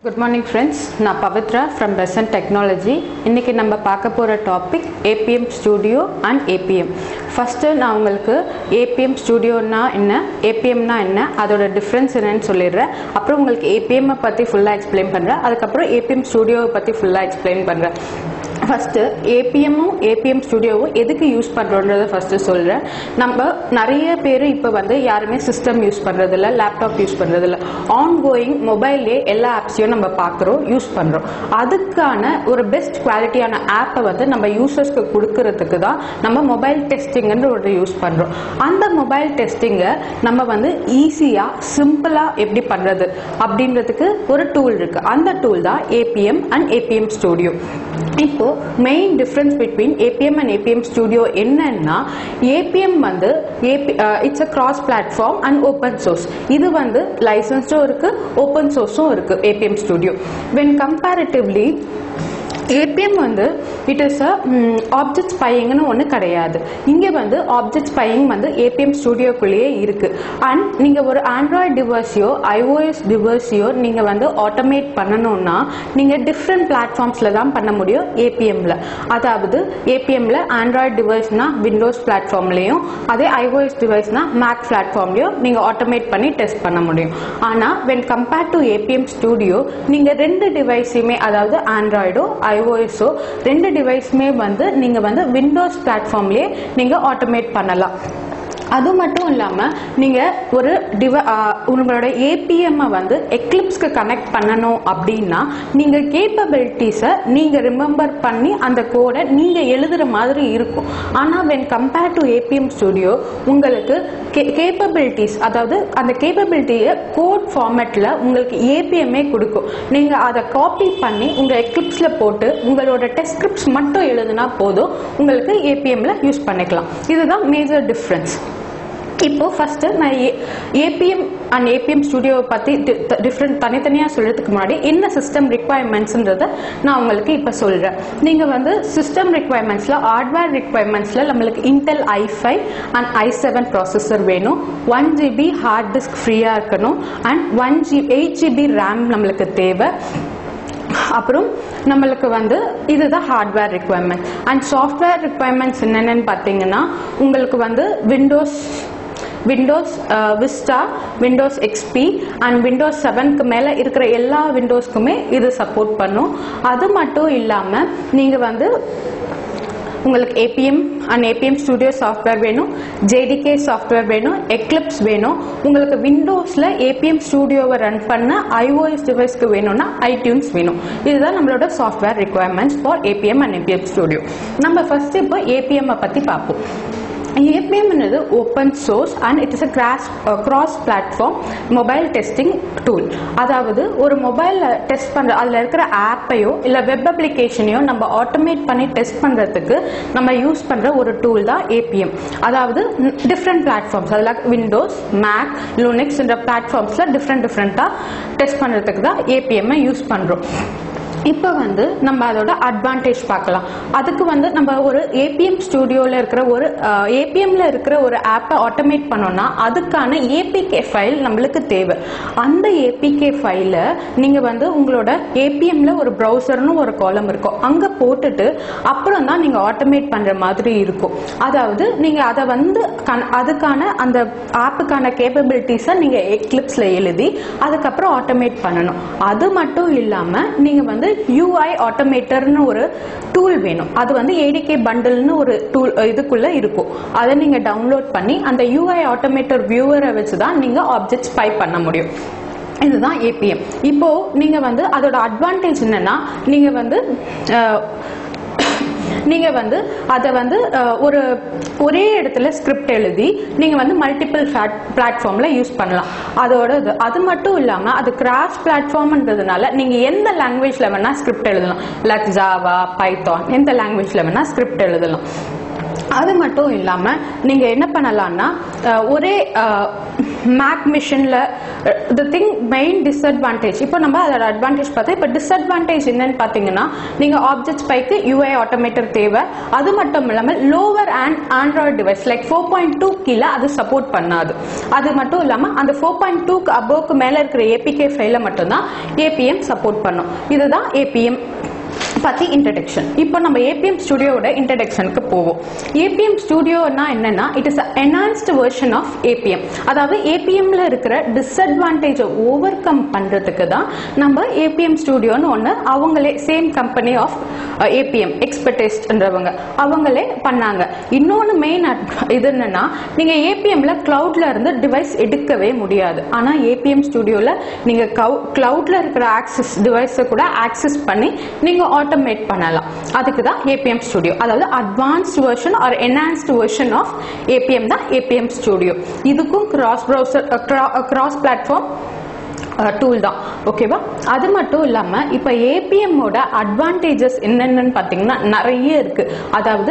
good morning friends நான் Pavithra from Besant technology இன்றைக்கி நம்ம பார்க்க போகிற topic Appium Studio and Appium first நான் உங்களுக்கு ஏபிஎம் ஸ்டூடியோனா என்ன ஏபிஎம்னா என்ன அதோட டிஃப்ரென்ஸ் என்னன்னு சொல்லிடுறேன் அப்புறம் உங்களுக்கு ஏபிஎம்மை பற்றி ஃபுல்லாக எக்ஸ்பிளைன் பண்ணுறேன் அதுக்கப்புறம் ஏபிஎம் ஸ்டூடியோவை பற்றி ஃபுல்லாக எக்ஸ்பிளைன் பண்ணுறேன் ஃபஸ்ட்டு ஏபிஎம்மும் ஏபிஎம் ஸ்டுடியோவும் எதுக்கு யூஸ் பண்ணுறோன்றதை ஃபஸ்ட்டு சொல்கிறேன் நம்ம நிறைய பேர் இப்போ வந்து யாருமே சிஸ்டம் யூஸ் பண்ணுறதில்ல லேப்டாப் யூஸ் பண்ணுறதில்ல ஆன் கோயிங் மொபைல்லே எல்லா ஆப்ஸையும் நம்ம பார்க்குறோம் யூஸ் பண்ணுறோம் அதுக்கான ஒரு பெஸ்ட் குவாலிட்டியான ஆப்பை வந்து நம்ம யூசர்ஸ்க்கு கொடுக்கறதுக்கு தான் நம்ம மொபைல் டெஸ்டிங்ன்ற ஒரு யூஸ் பண்ணுறோம் அந்த மொபைல் டெஸ்டிங்கை நம்ம வந்து ஈஸியாக சிம்பிளாக எப்படி பண்ணுறது அப்படின்றதுக்கு ஒரு டூல் இருக்குது அந்த டூல் தான் ஏபிஎம் அண்ட் ஏபிஎம் ஸ்டுடியோ இப்போ main difference between Appium and Appium Studio என்னன்னா ஏபிஎம் வந்து it's a cross platform and open source இது வந்து லைசன்ஸ்டும் இருக்கு ஓப்பன் சோர்ஸும் இருக்கு Appium Studio when comparatively Appium வந்து இட் இஸ் அ ஆப்ஜெக்ட் ஸ்பையிங்னு ஒன்று கிடையாது இங்கே வந்து ஆப்ஜெக்ட் ஸ்பையிங் வந்து ஏபிஎம் ஸ்டுடியோக்குள்ளேயே இருக்கு அண்ட் நீங்கள் ஒரு ஆண்ட்ராய்டு டிவைஸையோ ஐஓஎஸ் டிவைஸையோ நீங்கள் வந்து ஆட்டோமேட் பண்ணணும்னா நீங்கள் டிஃப்ரெண்ட் பிளாட்ஃபார்ம்ஸில் தான் பண்ண முடியும் ஏபிஎம்ல அதாவது ஏபிஎம்ல ஆண்ட்ராய்டு டிவைஸ்னா விண்டோஸ் பிளாட்ஃபார்ம்லேயும் அதே ஐஓஎஸ் டிவைஸ்னா மேக் பிளாட்ஃபார்ம்லையும் நீங்கள் ஆட்டோமேட் பண்ணி டெஸ்ட் பண்ண முடியும் ஆனால் when compared to Appium Studio நீங்கள் ரெண்டு டிவைஸையுமே அதாவது ஆண்ட்ராய்டோ ஐஓஎஸோ ரெண்டு டிவைஸுமே வந்து நீங்கள் வந்து விண்டோஸ் பிளாட்ஃபார்ம்லேயே நீங்கள் ஆட்டோமேட் பண்ணலாம் அது மட்டும் இல்லாமல் நீங்கள் ஒரு டிவ உங்களோட ஏபிஎம்மை வந்து எக்லிப்ஸ்க்கு கனெக்ட் பண்ணணும் அப்படின்னா நீங்கள் கேப்பபிலிட்டிஸை நீங்கள் ரிமெம்பர் பண்ணி அந்த கோடை நீங்கள் எழுதுகிற மாதிரி இருக்கும் ஆனால் when compare to Appium Studio உங்களுக்கு கேப்பபிலிட்டிஸ் அதாவது அந்த கேப்பபிலிட்டியை கோட் ஃபார்மேட்டில் உங்களுக்கு ஏபிஎம்ஏ கொடுக்கும் நீங்கள் அதை காப்பி பண்ணி உங்கள் எக்லிப்ஸில் போட்டு உங்களோட டெஸ்கிரிப்ட்ஸ் மட்டும் எழுதுனா போதும் உங்களுக்கு ஏபிஎம்ல யூஸ் பண்ணிக்கலாம் இதுதான் மேஜர் டிஃப்ரென்ஸ் இப்போ ஃபர்ஸ்ட் நான் ஏபிஎம் அண்ட் ஏபிஎம் ஸ்டுடியோவை பற்றி டிஃப்ரெண்ட் தனித்தனியாக சொல்கிறதுக்கு முன்னாடி என்ன சிஸ்டம் ரிக்குவயர்மெண்ட்ஸ்ன்றதை நான் உங்களுக்கு இப்போ சொல்கிறேன் நீங்கள் வந்து சிஸ்டம் ரிக்குவயர்மெண்ட்ஸில் ஹார்ட்வேர் ரிக்குவயர்மெண்ட்ஸில் நம்மளுக்கு Intel i five and i seven processor வேணும் ஒன் ஜிபி ஹார்ட் டிஸ்க் ஃப்ரீயாக இருக்கணும் and one G eight GB RAM நம்மளுக்கு தேவை அப்புறம் நம்மளுக்கு வந்து இதுதான் hardware requirement and software requirements என்னென்னு பார்த்தீங்கன்னா உங்களுக்கு வந்து Windows Windows Vista Windows XP and Windows செவனுக்கு மேலே இருக்கிற எல்லா விண்டோஸ்க்குமே இது சப்போர்ட் பண்ணும் அது மட்டும் இல்லாமல் நீங்கள் வந்து உங்களுக்கு Appium and Appium Studio software வேணும் ஜேடிகே சாஃப்ட்வேர் வேணும் எக்லிப்ஸ் வேணும் உங்களுக்கு விண்டோஸில் ஏபிஎம் ஸ்டுடியோவை ரன் பண்ண ஐஓஎஸ் டிவைஸ்க்கு வேணும்னா ஐடியூன்ஸ் வேணும் இதுதான் நம்மளோட software requirements for Appium and Appium Studio நம்ம ஃபர்ஸ்ட் இப்போ ஏபிஎம்மை பற்றி பார்ப்போம் ஏபிஎம் என்னது open source and it is a cross cross platform mobile testing tool அதாவது ஒரு மொபைலில் டெஸ்ட் பண்ணுற அதில் இருக்கிற ஆப்பையோ இல்லை வெப் அப்ளிகேஷனையோ நம்ம ஆட்டோமேட் பண்ணி டெஸ்ட் பண்ணுறதுக்கு நம்ம யூஸ் பண்ணுற ஒரு டூல் தான் ஏபிஎம் அதாவது டிஃப்ரெண்ட் பிளாட்ஃபார்ம்ஸ் அதில் விண்டோஸ் மேக் லூனிக்ஸ் என்ற பிளாட்ஃபார்ம்ஸில் டிஃப்ரெண்ட் டிஃப்ரெண்ட்டாக டெஸ்ட் பண்ணுறதுக்கு தான் ஏபிஎம்மை யூஸ் பண்ணுறோம் இப்போ வந்து நம்ம அதோட அட்வான்டேஜ் பார்க்கலாம் அதுக்கு வந்து நம்ம ஒரு ஏபிஎம் ஸ்டுடியோவில் இருக்கிற ஒரு ஏபிஎம்ல இருக்கிற ஒரு ஆப்பை ஆட்டோமேட் பண்ணோம்னா அதுக்கான ஏபிகே ஃபைல் நம்மளுக்கு தேவை அந்த ஏபிகே ஃபைலை நீங்கள் வந்து உங்களோட ஏபிஎம்ல ஒரு ப்ரௌசர்னு ஒரு காலம் இருக்கும் அங்கே போட்டுட்டு அப்புறம் தான் நீங்கள் ஆட்டோமேட் பண்ணுற மாதிரி இருக்கும் அதாவது நீங்கள் அதை வந்து அதுக்கான அந்த ஆப்புக்கான கேப்பபிலிட்டிஸை நீங்கள் எக்லிப்ஸில் எழுதி அதுக்கப்புறம் ஆட்டோமேட் பண்ணணும் அது மட்டும் இல்லாமல் நீங்கள் வந்து யூஐ ஆட்டோமேட்டர்னு ஒரு டூல் வேணும் அது வந்து ஏடிகே பண்டில்னு ஒரு டூல் இதுக்குள்ள இருக்கும் அதை நீங்க டவுன்லோட் பண்ணி அந்த யூஐ ஆட்டோமேட்டர் வியூவரை வச்சு தான் நீங்க ஆப்ஜெக்ட் ஸ்பை பண்ண முடியும் இதுதான் ஏபிஎம் இப்போ நீங்க வந்து அதோட அட்வான்டேஜ் என்னன்னா நீங்க வந்து நீங்க வந்து அதை வந்து ஒரு ஒரே இடத்துல ஸ்கிரிப்ட் எழுதி நீங்க வந்து மல்டிபிள் பிளாட்ஃபார்ம்ல யூஸ் பண்ணலாம் அதோட இது அது மட்டும் இல்லாம அது கிராஸ் பிளாட்ஃபார்ம்ன்றதுனால நீங்க எந்த லாங்குவேஜ்ல வேணா ஸ்கிரிப்ட் எழுதலாம் லைக் ஜாவா பைத்தான் எந்த லாங்குவேஜ்ல வேணா ஸ்கிரிப்ட் எழுதலாம் அது மட்டும் இல்லாம நீங்க என்ன பண்ணலாம்னா ஒரே மேக் மிஷினில் த திங் மெயின் டிஸ்அட்வான்டேஜ் இப்போ நம்ம அதோட அட்வான்டேஜ் பார்த்தா இப்போ டிஸ்அட்வான்டேஜ் என்னன்னு பார்த்தீங்கன்னா நீங்கள் ஆப்ஜெக்ட் ஸ்பைக்கு யூஐ ஆட்டோமேட்டர் தேவை அது மட்டும் இல்லாமல் lower and Android device like four point two கீழே அது சப்போர்ட் பண்ணாது அது மட்டும் இல்லாமல் அந்த ஃபோர் பாயிண்ட் டூக்கு அபோவுக்கு மேலே இருக்கிற ஏபிகே ஃபைலை மட்டும்தான் ஏபிஎம் சப்போர்ட் பண்ணும் இதுதான் ஏபிஎம் பத்தி இன்ட்ரடக்ஷன் இப்போ நம்ம ஏபிஎம் ஸ்டுடியோவோட இன்ட்ரடக்ஷனுக்கு போவோம் ஏபிஎம் ஸ்டுடியோனா என்னன்னா it is enhanced version of Appium அதாவது ஏபிஎம்ல இருக்கிற டிஸ்அட்வான்டேஜை ஓவர் கம் பண்றதுக்கு தான் நம்ம ஏபிஎம் ஸ்டுடியோன்னு ஒன்று அவங்களே சேம் கம்பெனி ஆஃப் ஏபிஎம் எக்ஸ்பர்டைஸ்ட்ன்றவங்க அவங்களே பண்ணாங்க இன்னொன்று மெயின் இது என்னன்னா நீங்க ஏபிஎம்ல கிளவுட்ல இருந்து டிவைஸ் எடுக்கவே முடியாது ஆனா ஏபிஎம் ஸ்டுடியோல நீங்க கிளவுட்ல இருக்கிற ஆக்சஸ் டிவைஸை கூட ஆக்சஸ் பண்ணி நீங்க ஆட்டோமேட் பண்ணலாம் அதுக்கு தான் ஏபிஎம் ஸ்டுடியோ அதாவது advanced version or enhanced version of Appium தான் ஏபிஎம் ஸ்டுடியோ இதுக்கும் cross browser cross platform tool தான் ஓகேவா அது மட்டும் இல்லாம இப்ப ஏபிஎம்மோட அட்வான்டேஜஸ் என்னென்னு பார்த்தீங்கன்னா நிறைய இருக்கு அதாவது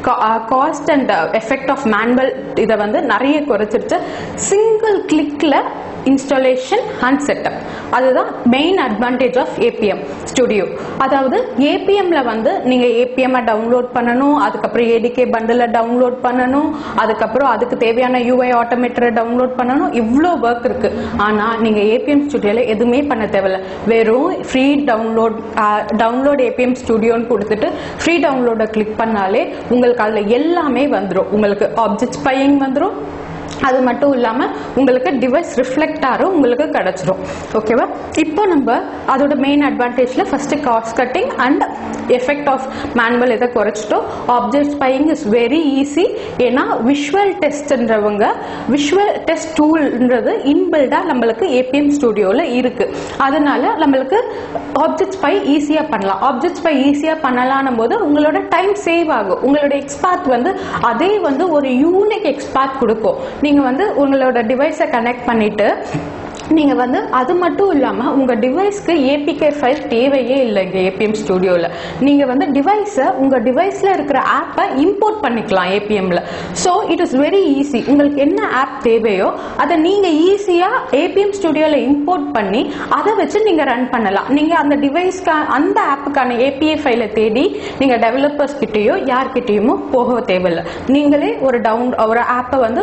cost and effect of manual இதை வந்து நிறைய குறைச்சிருச்சு சிங்கிள் கிளிக்ல இன்ஸ்டாலேஷன் அண்ட் செட்டப் அதுதான் main advantage of Appium Studio அதாவது ஏபிஎம்ல வந்து நீங்க ஏபிஎம் டவுன்லோட் பண்ணணும் அதுக்கப்புறம் ஏடிகே பண்டில் டவுன்லோட் பண்ணணும் அதுக்கப்புறம் அதுக்கு தேவையான யூஐ ஆட்டோமேட்டரை டவுன்லோட் பண்ணணும் இவ்வளோ ஒர்க் இருக்கு ஆனா நீங்க ஏபிஎம் ஸ்டுடியோல எதுவுமே பண்ண தேவையில்ல வெறும் ஃப்ரீ டவுன்லோட் டவுன்லோட் ஏபிஎம் ஸ்டுடியோன்னு கொடுத்துட்டு ஃப்ரீ டவுன்லோட கிளிக் பண்ணாலே உங்களுக்கு அதுல எல்லாமே வந்துடும் உங்களுக்கு ஆப்ஜெக்ட் ஸ்பையிங் வந்துடும் அது மட்டும் இல்லாம உங்களுக்கு டிவைஸ் ரிஃப்ளெக்ட் ஆகும் உங்களுக்கு கிடைச்சிரும் ஓகேவா இப்போ நம்ம அதோட மெயின் அட்வான்டேஜ்ல first cost cutting and effect of manual இதை குறைச்சிட்டோம் object spying is very easy ஏன்னா விஷுவல் டெஸ்ட்ன்றவங்க விஷுவல் டெஸ்ட் டூல்ன்றது இன்பில்டா நம்மளுக்கு ஏபிஎம் ஸ்டுடியோல இருக்கு அதனால நம்மளுக்கு ஆப்ஜெக்ட் ஸ்பை ஈஸியா பண்ணலாம் ஆப்ஜெக்ட் ஸ்பை ஈஸியா பண்ணலாம் போது உங்களோட டைம் சேவ் ஆகும் உங்களோட எக்ஸ்பாத் வந்து அதே வந்து ஒரு யூனிக் எக்ஸ்பாத் கொடுக்கும் நீங்க வந்து உங்களோட டிவைஸை கனெக்ட் பண்ணிட்டு நீங்க வந்து அது மட்டும் இல்லாம உங்க டிவைஸ்க்கு ஏபிகே ஃபைல் தேவையே இல்லை இங்க ஏபிஎம் ஸ்டுடியோல நீங்க வந்து டிவைஸை உங்க டிவைஸ்ல இருக்கிற ஆப்பை இம்போர்ட் பண்ணிக்கலாம் ஏபிஎம்ல so it is very easy உங்களுக்கு என்ன ஆப் தேவையோ அதை நீங்க ஈஸியா ஏபிஎம் ஸ்டுடியோல இம்போர்ட் பண்ணி அதை வச்சு நீங்க ரன் பண்ணலாம் நீங்க அந்த டிவைஸ்க்கு அந்த ஆப்புக்கான ஏபிஐ ஃபைலை தேடி நீங்க டெவலப்பர்ஸ் கிட்டேயோ யார்கிட்டயுமோ போக தேவையில்லை நீங்களே ஒரு டவுன் ஒரு ஆப்பை வந்து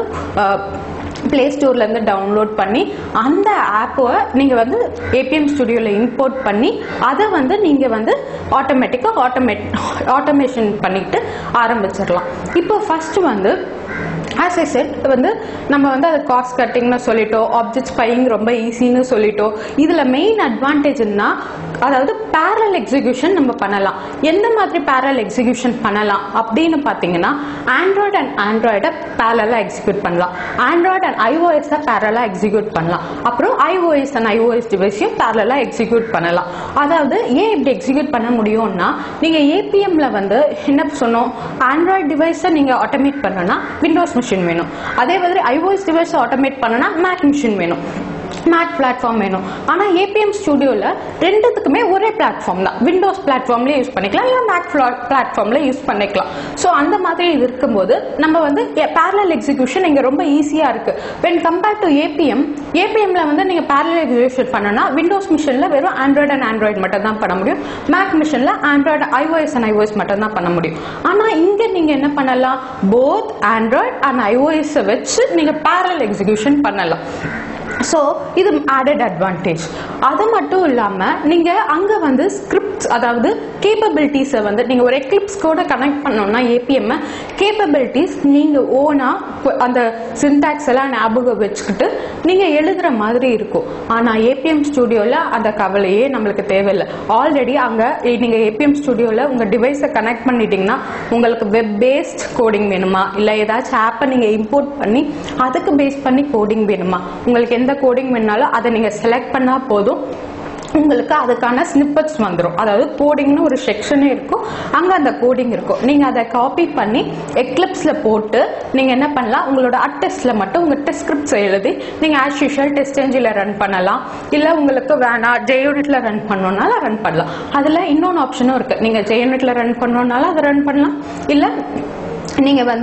பிளே ஸ்டோர்ல இருந்து டவுன்லோட் பண்ணி அந்த ஆப்பை நீங்க வந்து ஏபிஎம் ஸ்டுடியோல இம்போர்ட் பண்ணி அதை வந்து நீங்க வந்து ஆட்டோமேட்டிக்கா ஆட்டோமேட் ஆட்டோமேஷன் பண்ணிட்டு ஆரம்பிச்சிடலாம் இப்போ ஃபர்ஸ்ட் வந்து ஆஸ் ஐ செட் வந்து நம்ம வந்து அது காஸ்ட் கட்டிங்னு சொல்லிட்டோம் ஆப்ஜெக்ட் ஸ்பையிங் ரொம்ப ஈஸின்னு சொல்லிட்டோம் இதில் மெயின் அட்வான்டேஜ்னா அதாவது பேரல் எக்ஸிகியூஷன் நம்ம பண்ணலாம் எந்த மாதிரி பேரல் எக்ஸிகியூஷன் பண்ணலாம் அப்படின்னு பார்த்தீங்கன்னா ஆண்ட்ராய்டு அண்ட் ஆண்ட்ராய்டை பேரலாக எக்ஸிக்யூட் பண்ணலாம் ஆண்ட்ராய்டு அண்ட் ஐஓஎஸை பேரலாக எக்ஸிக்யூட் பண்ணலாம் அப்புறம் ஐஓஎஸ் அண்ட் ஐஓஎஸ் டிவைஸையும் பேரலாக எக்ஸிக்யூட் பண்ணலாம் அதாவது ஏன் இப்படி எக்ஸிக்யூட் பண்ண முடியும்னா நீங்கள் ஏபிஎம்ல வந்து என்ன சொன்னோம் ஆண்ட்ராய்டு டிவைஸை நீங்கள் ஆட்டோமேட் பண்ணனா விண்டோஸ் மிஷின் வேணும் அதே மாதிரி ஐஓஎஸ் டிவைஸ் ஆட்டோமேட் பண்ணனா மேக் மிஷின் வேணும் மேக் பிளாட்ஃபார்ம் வேணும் ஆனா ஏபிஎம் ஸ்டுடியோல ரெண்டுத்துக்குமே ஒரே பிளாட்ஃபார்ம் தான் விண்டோஸ் பிளாட்ஃபார்ம்லயே யூஸ் பண்ணிக்கலாம் இல்ல மேக் பிளாட்ஃபார்ம்ல யூஸ் பண்ணிக்கலாம் ஸோ அந்த மாதிரி இது இருக்கும்போது நம்ம வந்து பேரலல் எக்ஸிகியூஷன் இங்க ரொம்ப ஈஸியா இருக்கு வென் கம்பேர்ட் டு ஏபிஎம் ஏபிஎம்ல வந்து நீங்க பேரலல் எக்ஸிகியூஷன் பண்ணனா விண்டோஸ் மிஷின்ல வெறும் ஆண்ட்ராய்டு அண்ட் ஆண்ட்ராய்டு மட்டும் தான் பண்ண முடியும் மேக் மிஷின்ல ஆண்ட்ராய்டு ஐஓஎஸ் அண்ட் ஐஓஎஸ் மட்டும் தான் பண்ண முடியும் ஆனா இங்க நீங்க என்ன பண்ணலாம் போத் ஆண்ட்ராய்டு அண்ட் ஐஓஎஸ் வச்சு நீங்க பேரலல் எக்ஸிகியூஷன் பண்ணலாம் ஸோ இது ஆடட் அட்வான்டேஜ் அது மட்டும் இல்லாமல் நீங்கள் அங்கே வந்து ஸ்கிரிப்ட்ஸ் அதாவது கேப்பபிலிட்டிஸை வந்து நீங்கள் ஒரு எக்லிப்ஸ் கூட கனெக்ட் பண்ணோம்னா ஏபிஎம் கேப்பபிலிட்டிஸ் நீங்கள் ஓனாக அந்த சின்டாக்ஸ் எல்லாம் ஞாபகம் வச்சுக்கிட்டு நீங்கள் எழுதுகிற மாதிரி இருக்கும் ஆனால் ஏபிஎம் ஸ்டுடியோவில் அந்த கவலையே நம்மளுக்கு தேவையில்லை ஆல்ரெடி அங்கே நீங்கள் ஏபிஎம் ஸ்டுடியோவில் உங்கள் டிவைஸை கனெக்ட் பண்ணிட்டீங்கன்னா உங்களுக்கு வெப் பேஸ்ட் கோடிங் வேணுமா இல்லை ஏதாச்சும் ஆப்பை நீங்கள் இம்போர்ட் பண்ணி அதுக்கு பேஸ் பண்ணி கோடிங் வேணுமா உங்களுக்கு எந்த கோடிங் வேணாலும் அதை நீங்கள் செலக்ட் பண்ணால் போதும் உங்களுக்கு அதுக்கான ஸ்னிப்பட்ஸ் வந்துடும் அதாவது கோடிங்னு ஒரு செக்ஷனே இருக்கும் அங்கே அந்த கோடிங் இருக்கும் நீங்கள் அதை காப்பி பண்ணி எக்லிப்ஸில் போட்டு நீங்கள் என்ன பண்ணலாம் உங்களோட அட்டெஸ்ட்டில் மட்டும் உங்கள் டெஸ்ட் ஸ்கிரிப்ட்ஸ் எழுதி நீங்கள் ஆஸ் யூஷுவல் டெஸ்ட் என்ஜில் ரன் பண்ணலாம் இல்லை உங்களுக்கு வேணாம் ஜெயூனிட்ல ரன் பண்ணோம்னாலும் ரன் பண்ணலாம் அதில் இன்னொன்று ஆப்ஷனும் இருக்குது நீங்கள் ஜெயூனிட்ல ரன் பண்ணோம்னாலும் அதை ரன் பண்ணலாம் இல்லை நீங்கள் வந்து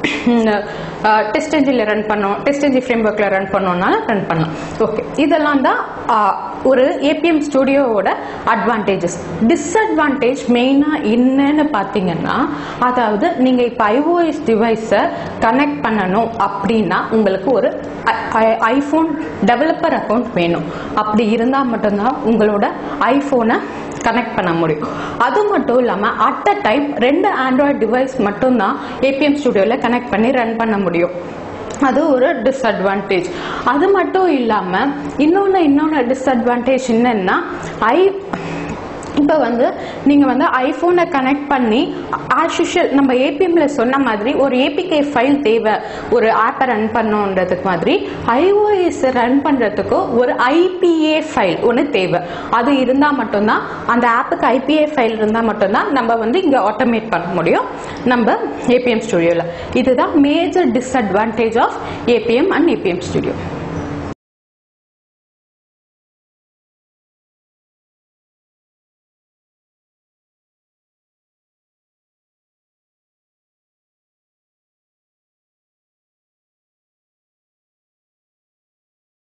டெஸ்ட் என்ஜினில் ரன் பண்ணோம் டெஸ்ட் என்ஜி ஃப்ரேம் ஒர்க்கில் ரன் பண்ணோம்னாலும் ரன் பண்ணலாம் ஓகே இதெல்லாம் தான் ஆஹ், ஒரு ஏபிஎம் ஸ்டுடியோவோட அட்வான்டேஜஸ் டிஸ்அட்வான்டேஜ் மெயினாக என்னன்னு பார்த்தீங்கன்னா அதாவது நீங்கள் இப்போ ஐஓஎஸ் டிவைஸை கனெக்ட் பண்ணணும் அப்படின்னா உங்களுக்கு ஒரு ஐஃபோன் டெவலப்பர் அக்கௌண்ட் வேணும் அப்படி இருந்தால் மட்டும்தான் உங்களோட ஐஃபோனை கனெக்ட் பண்ண முடியும் அது மட்டும் இல்லாமல் அட் அ டைம் ரெண்டு ஆண்ட்ராய்டு டிவைஸ் மட்டும்தான் ஏபிஎம் ஸ்டுடியோவில் கனெக்ட் பண்ணி ரன் பண்ண முடியும் அது ஒரு டிஸ்அட்வான்டேஜ் அது மட்டும் இல்லாமல் இன்னொன்று இன்னொன்று டிஸ்அட்வான்டேஜ் என்னன்னா ஐ இப்போ வந்து நீங்கள் வந்து ஐஃபோனை கனெக்ட் பண்ணி ஆஸ் யூஷுவல் நம்ம ஏபிஎம்ல சொன்ன மாதிரி ஒரு ஏபிகே ஃபைல் தேவை ஒரு ஆப்பை ரன் பண்ணோன்றதுக்கு மாதிரி ஐஓஎஸ் ரன் பண்ணுறதுக்கு ஒரு ஐபிஏ ஃபைல் ஒன்று தேவை அது இருந்தால் மட்டும்தான் அந்த ஆப்புக்கு ஐபிஏ ஃபைல் இருந்தால் மட்டும்தான் நம்ம வந்து இங்கே ஆட்டோமேட் பண்ண முடியும் நம்ம ஏபிஎம் ஸ்டுடியோவில் இதுதான் major disadvantage of Appium and Appium studio